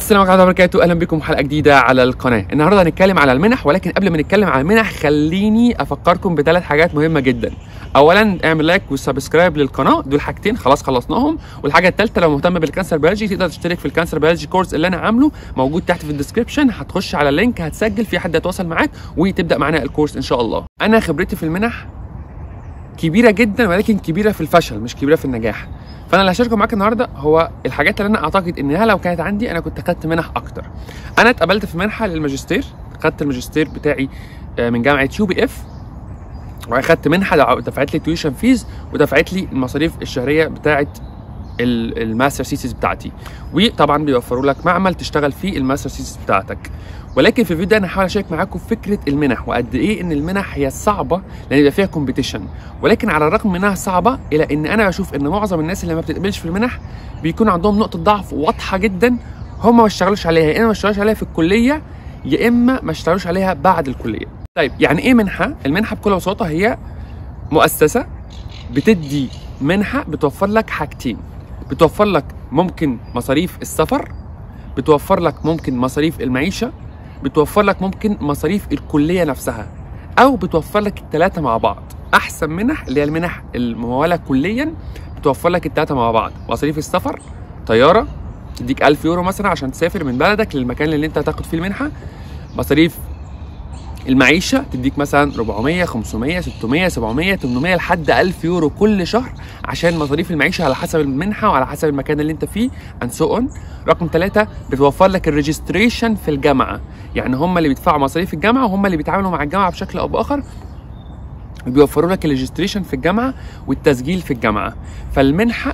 السلام عليكم ورحمه الله وبركاته اهلا بكم حلقه جديده على القناه النهارده هنتكلم على المنح ولكن قبل ما نتكلم على المنح خليني افكركم بثلاث حاجات مهمه جدا اولا اعمل لايك وسبسكرايب للقناه دول حاجتين خلاص خلصناهم والحاجه الثالثه لو مهتم بالكانسر بيولوجي تقدر تشترك في الكانسر بيولوجي كورس اللي انا عامله موجود تحت في الديسكربشن هتخش على اللينك هتسجل في حد هيتواصل معاك وتبدا معانا الكورس ان شاء الله انا خبرتي في المنح كبيره جدا ولكن كبيره في الفشل مش كبيره في النجاح فانا اللي هشاركه معاك النهارده هو الحاجات اللي انا اعتقد انها لو كانت عندي انا كنت خدت منح اكتر انا اتقبلت في منحه للماجستير خدت الماجستير بتاعي آه، من جامعه يو بي اف واخدت منحه دفعت لي تيوشن فيز ودفعت لي المصاريف الشهريه بتاعه ال- الماستر سيسيز بتاعتي وطبعا بيوفروا لك معمل تشتغل فيه الماستر سيسيز بتاعتك ولكن في الفيديو ده انا هحاول اشارك معاكم فكره المنح وقد ايه ان المنح هي صعبه لان يبقى فيها كومبيتيشن ولكن على الرغم من انها صعبه الا ان انا بشوف ان معظم الناس اللي ما بتتقبلش في المنح بيكون عندهم نقطه ضعف واضحه جدا هم ما اشتغلوش عليها يا اما ما اشتغلوش عليها في الكليه يا اما ما اشتغلوش عليها بعد الكليه طيب يعني ايه منحه المنحه بكل بساطه هي مؤسسه بتدي منحه بتوفر لك حاجتين بتوفر لك ممكن مصاريف السفر بتوفر لك ممكن مصاريف المعيشه بتوفر لك ممكن مصاريف الكليه نفسها او بتوفر لك الثلاثه مع بعض احسن منح اللي هي المنح المموله كليا بتوفر لك الثلاثه مع بعض مصاريف السفر طياره تديك 1000 يورو مثلا عشان تسافر من بلدك للمكان اللي انت هتاخد فيه المنحه مصاريف المعيشه تديك مثلا 400 500 600 700 800 لحد 1000 يورو كل شهر عشان مصاريف المعيشه على حسب المنحه وعلى حسب المكان اللي انت فيه اند سو اون رقم ثلاثة بتوفر لك الريجستريشن في الجامعه يعني هم اللي بيدفعوا مصاريف الجامعه وهم اللي بيتعاملوا مع الجامعه بشكل او باخر بيوفروا لك الريجستريشن في الجامعه والتسجيل في الجامعه فالمنحه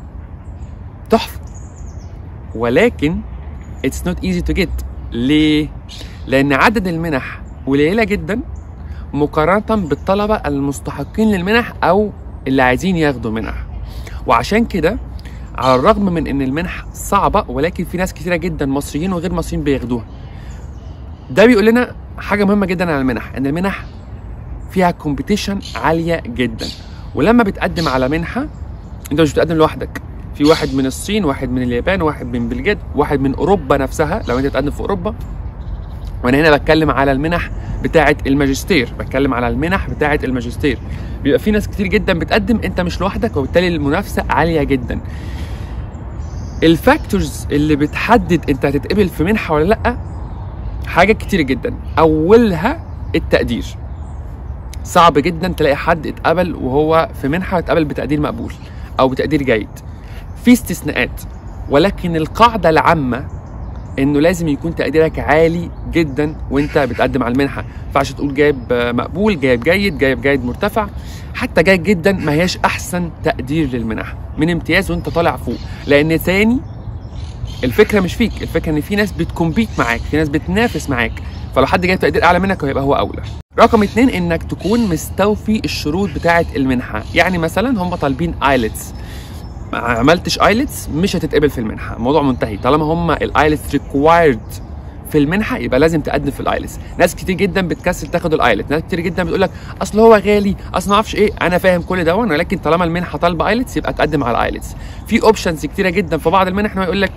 تحفه ولكن اتس نوت ايزي تو جيت ليه؟ لان عدد المنح قليله جدا مقارنه بالطلبه المستحقين للمنح او اللي عايزين ياخدوا منح وعشان كده على الرغم من ان المنح صعبه ولكن في ناس كتيره جدا مصريين وغير مصريين بياخدوها ده بيقول لنا حاجه مهمه جدا عن المنح ان المنح فيها كومبيتيشن عاليه جدا ولما بتقدم على منحه انت مش بتقدم لوحدك في واحد من الصين واحد من اليابان واحد من بلجيك واحد من اوروبا نفسها لو انت بتقدم في اوروبا وانا هنا بتكلم على المنح بتاعه الماجستير بتكلم على المنح بتاعه الماجستير بيبقى في ناس كتير جدا بتقدم انت مش لوحدك وبالتالي المنافسه عاليه جدا الفاكتورز اللي بتحدد انت هتتقبل في منحه ولا لا حاجات كتير جدا اولها التقدير صعب جدا تلاقي حد اتقبل وهو في منحه اتقبل بتقدير مقبول او بتقدير جيد في استثناءات ولكن القاعده العامه انه لازم يكون تقديرك عالي جدا وانت بتقدم على المنحه ما ينفعش تقول جايب آه، مقبول جايب جيد جايب جيد مرتفع حتى جيد جدا ما هياش احسن تقدير للمنح من امتياز وانت طالع فوق لان تاني الفكره مش فيك الفكره ان في ناس بتكمبيت معاك في ناس بتنافس معاك فلو حد جايب تقدير اعلى منك هيبقى هو اولى رقم اتنين انك تكون مستوفي الشروط بتاعه المنحه يعني مثلا هم طالبين ايلتس ما عملتش ايلتس مش هتتقبل في المنحه الموضوع منتهي طالما هم الايلتس ريكوايرد في المنحه يبقى لازم تقدم في الايلتس ناس كتير جدا بتكسل تاخد الايلتس ناس كتير جدا بتقول لك اصل هو غالي اصل ما اعرفش ايه انا فاهم كل ده ولكن طالما المنحه طالبه ايلتس يبقى تقدم على الايلتس في اوبشنز كتيره جدا في بعض المنح انه يقول لك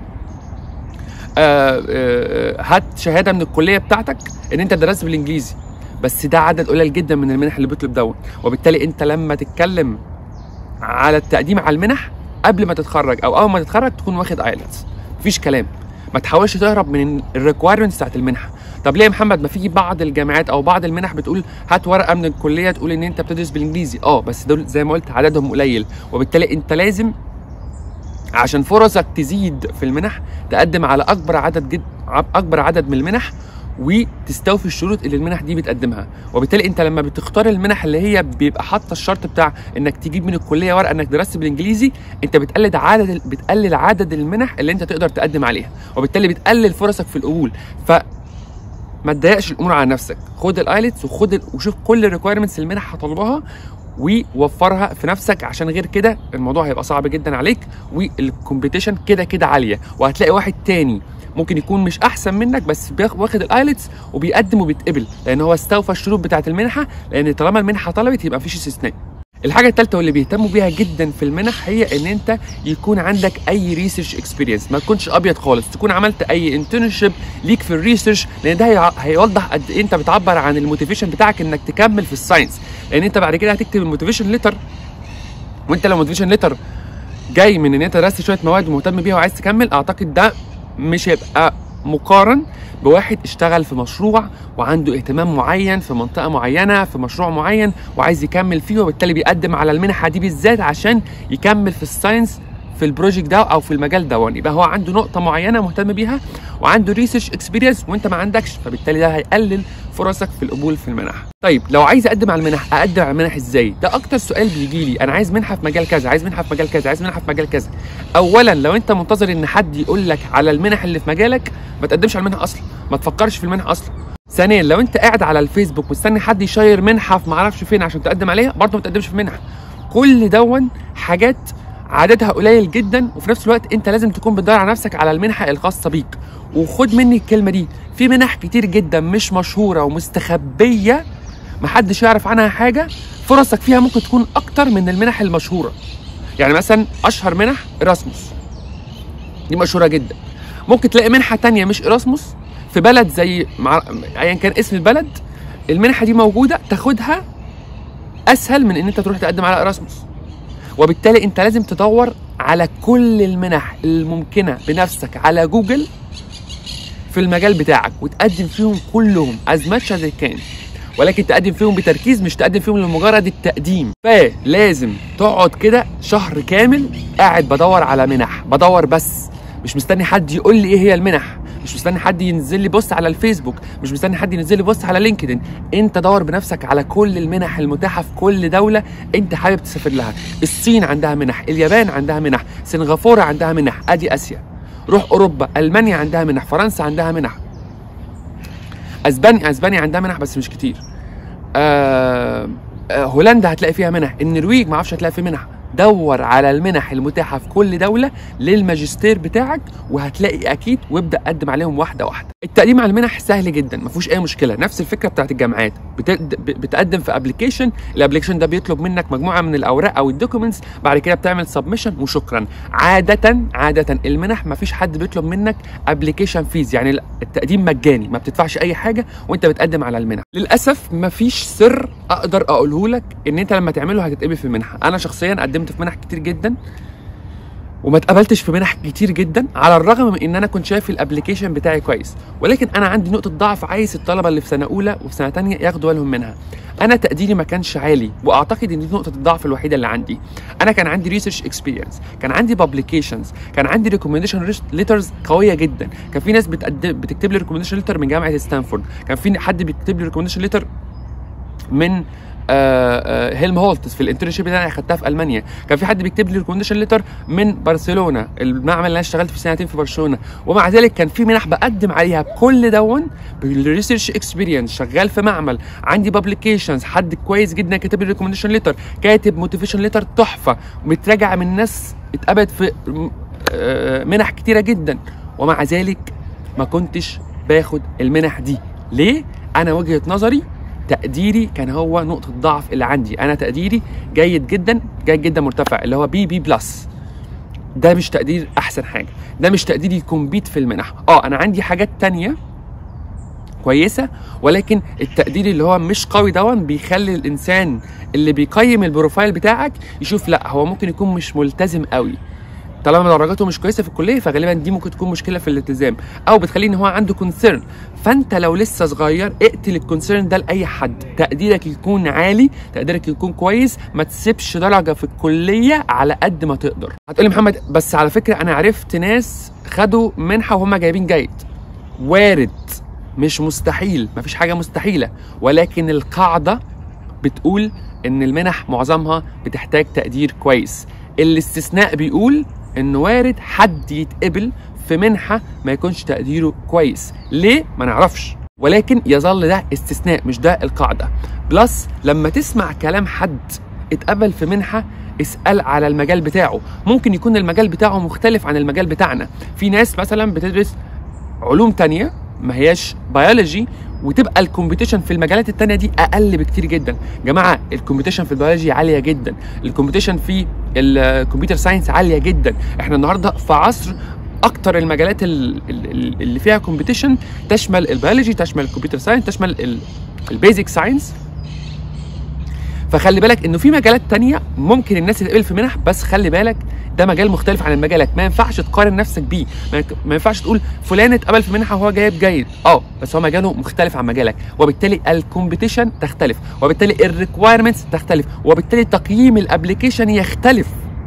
آه، آه، هات شهاده من الكليه بتاعتك ان انت درست بالانجليزي بس ده عدد قليل جدا من المنح اللي بيطلب دون وبالتالي انت لما تتكلم على التقديم على المنح قبل ما تتخرج او اول ما تتخرج تكون واخد ايلتس مفيش كلام ما تحاولش تهرب من الريكوايرمنتس بتاعت المنحه طب ليه يا محمد ما في بعض الجامعات او بعض المنح بتقول هات ورقه من الكليه تقول ان انت بتدرس بالانجليزي اه بس دول زي ما قلت عددهم قليل وبالتالي انت لازم عشان فرصك تزيد في المنح تقدم على اكبر عدد جد اكبر عدد من المنح وتستوفي الشروط اللي المنح دي بتقدمها وبالتالي انت لما بتختار المنح اللي هي بيبقى حاطه الشرط بتاع انك تجيب من الكليه ورقه انك درست بالانجليزي انت بتقلل عدد بتقلل عدد المنح اللي انت تقدر تقدم عليها وبالتالي بتقلل فرصك في القبول ف ما تضايقش الامور على نفسك خد الايلتس وخد ال... وشوف كل الريكويرمنتس اللي المنح هتطلبها ووفرها في نفسك عشان غير كده الموضوع هيبقى صعب جدا عليك والكومبيتيشن كده كده عاليه وهتلاقي واحد تاني ممكن يكون مش احسن منك بس بياخ- واخد الايلتس وبيقدم وبيتقبل لان هو استوفى الشروط بتاعه المنحه لان طالما المنحه طلبت يبقى مفيش استثناء الحاجه الثالثه واللي بيهتموا بيها جدا في المنح هي ان انت يكون عندك اي ريسيرش اكسبيرينس ما تكونش ابيض خالص تكون عملت اي انترنشيب ليك في الريسيرش لان ده هي- هيوضح قد ايه انت بتعبر عن الموتيفيشن بتاعك انك تكمل في الساينس لان انت بعد كده هتكتب الموتيفيشن ليتر وانت لو موتيفيشن ليتر جاي من ان انت درست شويه مواد ومهتم بيها وعايز تكمل اعتقد ده مش هيبقى مقارن بواحد اشتغل في مشروع وعنده اهتمام معين في منطقه معينه في مشروع معين وعايز يكمل فيه وبالتالي بيقدم على المنحه دي بالذات عشان يكمل في الساينس في البروجكت ده او في المجال ده يبقى هو عنده نقطه معينه مهتم بيها وعنده ريسيرش اكسبيرينس وانت ما عندكش فبالتالي ده هيقلل فرصك في القبول في المنح طيب لو عايز اقدم على المنح اقدم على المنح ازاي ده اكتر سؤال بيجي لي انا عايز منحه في مجال كذا عايز منحه في مجال كذا عايز منحه في مجال كذا اولا لو انت منتظر ان حد يقول لك على المنح اللي في مجالك ما تقدمش على المنح اصلا ما تفكرش في المنح اصلا ثانيا لو انت قاعد على الفيسبوك مستني حد يشير منحه في معرفش فين عشان تقدم عليها برضه ما تقدمش في منحه كل دون حاجات عددها قليل جدا وفي نفس الوقت انت لازم تكون بتدور على نفسك على المنحه الخاصه بيك وخد مني الكلمه دي في منح كتير جدا مش مشهوره ومستخبيه محدش يعرف عنها حاجه فرصك فيها ممكن تكون اكتر من المنح المشهوره يعني مثلا اشهر منح اراسموس دي مشهوره جدا ممكن تلاقي منحه تانية مش اراسموس في بلد زي مع... ايا كان اسم البلد المنحه دي موجوده تاخدها اسهل من ان انت تروح تقدم على اراسموس وبالتالي انت لازم تدور على كل المنح الممكنه بنفسك على جوجل في المجال بتاعك وتقدم فيهم كلهم as much as you can ولكن تقدم فيهم بتركيز مش تقدم فيهم لمجرد التقديم فلازم تقعد كده شهر كامل قاعد بدور على منح بدور بس مش مستني حد يقول لي ايه هي المنح مش مستني حد ينزل لي بوست على الفيسبوك مش مستني حد ينزل لي بوست على لينكدين انت دور بنفسك على كل المنح المتاحه في كل دوله انت حابب تسافر لها الصين عندها منح اليابان عندها منح سنغافوره عندها منح ادي اسيا روح اوروبا المانيا عندها منح فرنسا عندها منح اسبانيا اسبانيا عندها منح بس مش كتير آه آه هولندا هتلاقي فيها منح النرويج ما اعرفش هتلاقي فيه منح دور على المنح المتاحه في كل دوله للماجستير بتاعك وهتلاقي اكيد وابدا قدم عليهم واحده واحده التقديم على المنح سهل جدا ما فيهوش اي مشكله نفس الفكره بتاعت الجامعات بتد... ب- بتقدم في ابلكيشن الابلكيشن ده بيطلب منك مجموعه من الاوراق او الدوكيومنتس بعد كده بتعمل سبمشن وشكرا عاده عاده المنح ما فيش حد بيطلب منك ابلكيشن فيز يعني التقديم مجاني ما بتدفعش اي حاجه وانت بتقدم على المنح للاسف ما فيش سر اقدر اقوله لك ان انت لما تعمله هتتقبل في المنحه انا شخصيا قدمت في منح كتير جدا وما اتقبلتش في منح كتير جدا على الرغم من ان انا كنت شايف الابلكيشن بتاعي كويس ولكن انا عندي نقطه ضعف عايز الطلبه اللي في سنه اولى وفي سنه تانية ياخدوا بالهم منها انا تقديري ما كانش عالي واعتقد ان دي نقطه الضعف الوحيده اللي عندي انا كان عندي ريسيرش اكسبيرينس كان عندي بابليكيشنز كان عندي ريكومنديشن ليترز قويه جدا كان في ناس بتقدم بتكتب لي ريكومنديشن ليتر من جامعه ستانفورد كان في حد بيكتب لي ريكومنديشن ليتر من آه، آه، هيلم هولتس في الانترنشيب اللي انا اخدتها في المانيا كان في حد بيكتب لي ريكومنديشن ليتر من برشلونه المعمل اللي انا اشتغلت في سنتين في برشلونه ومع ذلك كان في منح بقدم عليها بكل دون بالريسيرش اكسبيرينس شغال في معمل عندي بابليكيشنز حد كويس جدا كاتب لي ريكومنديشن ليتر كاتب موتيفيشن ليتر تحفه متراجع من ناس اتقبلت في آه، منح كتيره جدا ومع ذلك ما كنتش باخد المنح دي ليه انا وجهه نظري تقديري كان هو نقطة ضعف اللي عندي، أنا تقديري جيد جدا جيد جدا مرتفع اللي هو بي بي بلس. ده مش تقدير أحسن حاجة، ده مش تقديري يكمبيت في المنح، أه أنا عندي حاجات تانية كويسة ولكن التقدير اللي هو مش قوي دون بيخلي الإنسان اللي بيقيم البروفايل بتاعك يشوف لا هو ممكن يكون مش ملتزم قوي طالما درجاته مش كويسه في الكليه فغالبا دي ممكن تكون مشكله في الالتزام او بتخليه ان هو عنده كونسيرن فانت لو لسه صغير اقتل الكونسيرن ده لاي حد تقديرك يكون عالي تقديرك يكون كويس ما تسيبش درجه في الكليه على قد ما تقدر هتقولي محمد بس على فكره انا عرفت ناس خدوا منحه وهم جايبين جيد وارد مش مستحيل مفيش حاجه مستحيله ولكن القاعده بتقول ان المنح معظمها بتحتاج تقدير كويس الاستثناء بيقول ان وارد حد يتقبل في منحه ما يكونش تقديره كويس ليه ما نعرفش ولكن يظل ده استثناء مش ده القاعده بلس لما تسمع كلام حد اتقبل في منحه اسال على المجال بتاعه ممكن يكون المجال بتاعه مختلف عن المجال بتاعنا في ناس مثلا بتدرس علوم تانية ما هياش بيولوجي وتبقى الكومبيتيشن في المجالات التانية دي اقل بكتير جدا جماعه الكومبيتيشن في البيولوجي عاليه جدا الكومبيتيشن في الكمبيوتر ساينس عاليه جدا احنا النهارده في عصر اكتر المجالات ال- ال- ال- اللي فيها كومبيتيشن تشمل البيولوجي تشمل الكمبيوتر ساينس تشمل البيزك ساينس فخلي بالك انه في مجالات تانية ممكن الناس تتقبل في منح بس خلي بالك ده مجال مختلف عن مجالك ما ينفعش تقارن نفسك بيه ما يك- ما ينفعش تقول فلان اتقبل في منحه وهو جايب جيد اه بس هو مجاله مختلف عن مجالك وبالتالي الكومبيتيشن تختلف وبالتالي الريكوايرمنتس تختلف وبالتالي تقييم الابلكيشن يختلف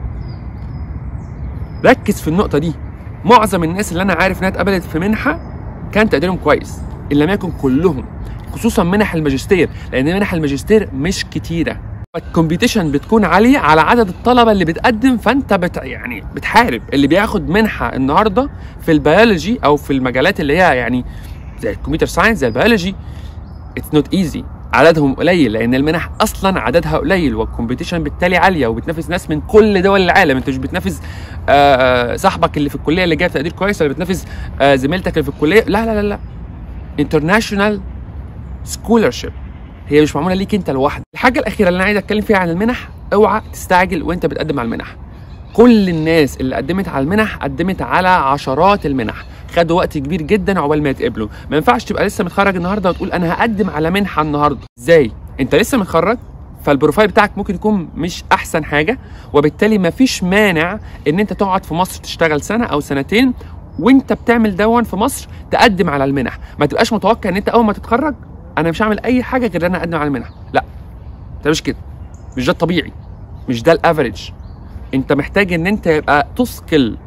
ركز في النقطه دي معظم الناس اللي انا عارف انها اتقبلت في منحه كان تقديرهم كويس ان لم يكن كلهم خصوصا منح الماجستير لان منح الماجستير مش كتيره الكومبيتيشن بتكون عاليه على عدد الطلبه اللي بتقدم فانت بت يعني بتحارب اللي بياخد منحه النهارده في البيولوجي او في المجالات اللي هي يعني زي الكمبيوتر ساينس زي البيولوجي اتس نوت ايزي عددهم قليل لان المنح اصلا عددها قليل والكومبيتيشن بالتالي عاليه وبتنافس ناس من كل دول العالم انت مش بتنافس آه، صاحبك اللي في الكليه اللي جايب تقدير كويس ولا بتنافس آه، زميلتك اللي في الكليه لا لا لا لا انترناشونال سكولرشيب هي مش معموله ليك انت لوحدك الحاجه الاخيره اللي انا عايز اتكلم فيها عن المنح اوعى تستعجل وانت بتقدم على المنح كل الناس اللي قدمت على المنح قدمت على عشرات المنح خدوا وقت كبير جدا عقبال ما يتقبلوا ما ينفعش تبقى لسه متخرج النهارده وتقول انا هقدم على منحه النهارده ازاي انت لسه متخرج فالبروفايل بتاعك ممكن يكون مش احسن حاجه وبالتالي مفيش مانع ان انت تقعد في مصر تشتغل سنه او سنتين وانت بتعمل دون في مصر تقدم على المنح ما تبقاش متوقع ان انت اول ما تتخرج انا مش هعمل اي حاجه غير ان انا اقدم على المنح لا ده مش كده مش ده الطبيعي مش ده الافريج انت محتاج ان انت يبقى تثقل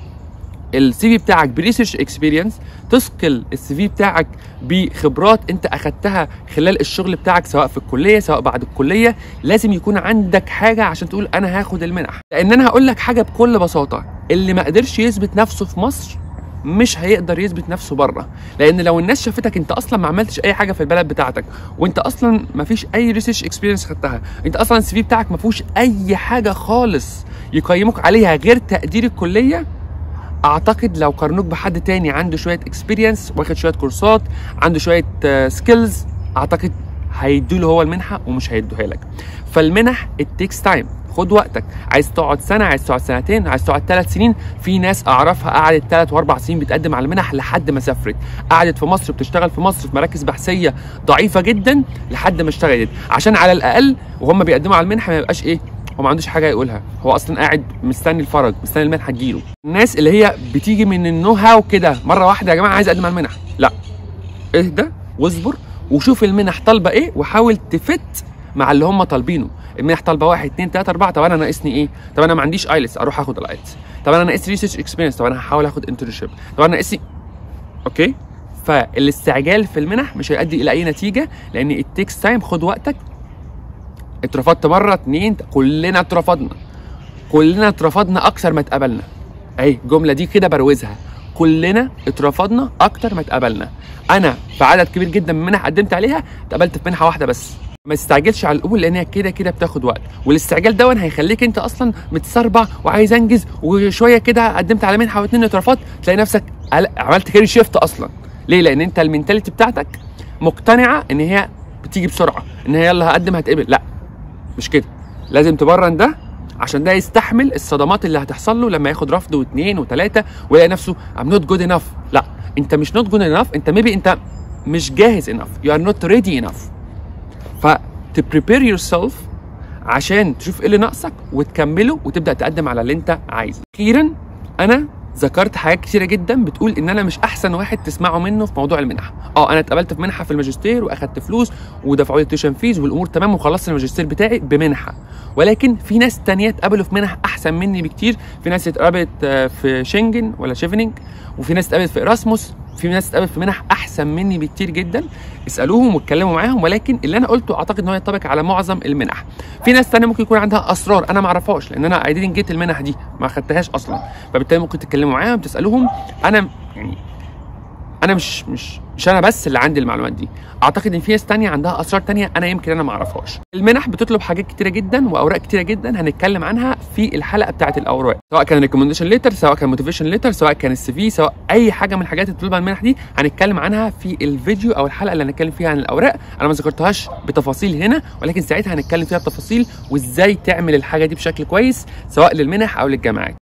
السي في بتاعك بريسيرش اكسبيرينس تثقل السي في بتاعك بخبرات انت اخدتها خلال الشغل بتاعك سواء في الكليه سواء بعد الكليه لازم يكون عندك حاجه عشان تقول انا هاخد المنح لان انا هقول لك حاجه بكل بساطه اللي ما قدرش يثبت نفسه في مصر مش هيقدر يثبت نفسه بره لان لو الناس شافتك انت اصلا ما عملتش اي حاجه في البلد بتاعتك وانت اصلا ما فيش اي ريسيرش اكسبيرينس خدتها انت اصلا السي في بتاعك ما فيهوش اي حاجه خالص يقيموك عليها غير تقدير الكليه اعتقد لو قارنوك بحد تاني عنده شويه اكسبيرينس واخد شويه كورسات عنده شويه سكيلز اعتقد هيدوله هو المنحه ومش هيدوها لك فالمنح التيكس تايم خد وقتك عايز تقعد سنه عايز تقعد سنتين عايز تقعد ثلاث سنين في ناس اعرفها قعدت ثلاث واربع سنين بتقدم على المنح لحد ما سافرت قعدت في مصر بتشتغل في مصر في مراكز بحثيه ضعيفه جدا لحد ما اشتغلت عشان على الاقل وهم بيقدموا على المنحه ما يبقاش ايه هو ما عندوش حاجه يقولها هو اصلا قاعد مستني الفرج مستني المنحه تجيله الناس اللي هي بتيجي من النو هاو كده مره واحده يا جماعه عايز اقدم على المنح لا اهدى واصبر وشوف المنح طالبه ايه وحاول تفت مع اللي هم طالبينه المنح طالبه واحد اتنين تلاته اربعه طب انا ناقصني ايه؟ طب انا ما عنديش ايلتس اروح اخد الايلتس طب انا ناقصني ريسيرش اكسبيرينس طب انا هحاول اخد انترنشيب طب انا ناقصني اوكي فالاستعجال في المنح مش هيؤدي الى اي نتيجه لان التيكس تايم خد وقتك اترفضت مره اتنين كلنا اترفضنا كلنا اترفضنا اكثر ما اتقبلنا اهي الجمله دي كده بروزها كلنا اترفضنا اكتر ما اتقبلنا انا في عدد كبير جدا من المنح قدمت عليها اتقبلت في منحه واحده بس ما تستعجلش على القبول لان هي كده كده بتاخد وقت والاستعجال دون هيخليك انت اصلا متسربع وعايز انجز وشويه كده قدمت على منحه واتنين اترفضت تلاقي نفسك عل- عملت كارير شيفت اصلا ليه لان انت المينتاليتي بتاعتك مقتنعه ان هي بتيجي بسرعه ان هي يلا هقدم هتقبل لا مش كده لازم تبرن ده عشان ده يستحمل الصدمات اللي هتحصل له لما ياخد رفض واثنين وثلاثه ويلاقي نفسه I'm not good enough لا انت مش not good enough انت maybe انت مش جاهز enough you are not ready enough ف to prepare yourself عشان تشوف ايه اللي ناقصك وتكمله وتبدا تقدم على اللي انت عايزه اخيرا انا ذكرت حاجات كتيره جدا بتقول ان انا مش احسن واحد تسمعوا منه في موضوع المنح اه انا اتقبلت في منحه في الماجستير واخدت فلوس ودفعوا لي تيوشن فيز والامور تمام وخلصت الماجستير بتاعي بمنحه ولكن في ناس تانية اتقبلوا في منح احسن مني بكتير في ناس اتقبلت آه، في شنجن ولا شيفنينج وفي ناس اتقبلت في اراسموس في ناس اتقبلت في منح احسن مني بكتير جدا اسالوهم واتكلموا معاهم ولكن اللي انا قلته اعتقد ان هو ينطبق على معظم المنح في ناس تانية ممكن يكون عندها اسرار انا ما اعرفهاش لان انا اي ديدنت جيت المنح دي ما خدتهاش اصلا فبالتالي ممكن تتكلموا معاهم تسالوهم انا يعني انا مش مش مش انا بس اللي عندي المعلومات دي اعتقد ان في ناس تانية عندها اسرار تانية انا يمكن انا ما اعرفهاش المنح بتطلب حاجات كتيره جدا واوراق كتيره جدا هنتكلم عنها في الحلقه بتاعه الاوراق سواء كان ريكومنديشن ليتر سواء كان موتيفيشن ليتر سواء كان السي في سواء اي حاجه من الحاجات اللي بتطلبها المنح دي هنتكلم عنها في الفيديو او الحلقه اللي هنتكلم فيها عن الاوراق انا ما ذكرتهاش بتفاصيل هنا ولكن ساعتها هنتكلم فيها بتفاصيل وازاي تعمل الحاجه دي بشكل كويس سواء للمنح او للجامعات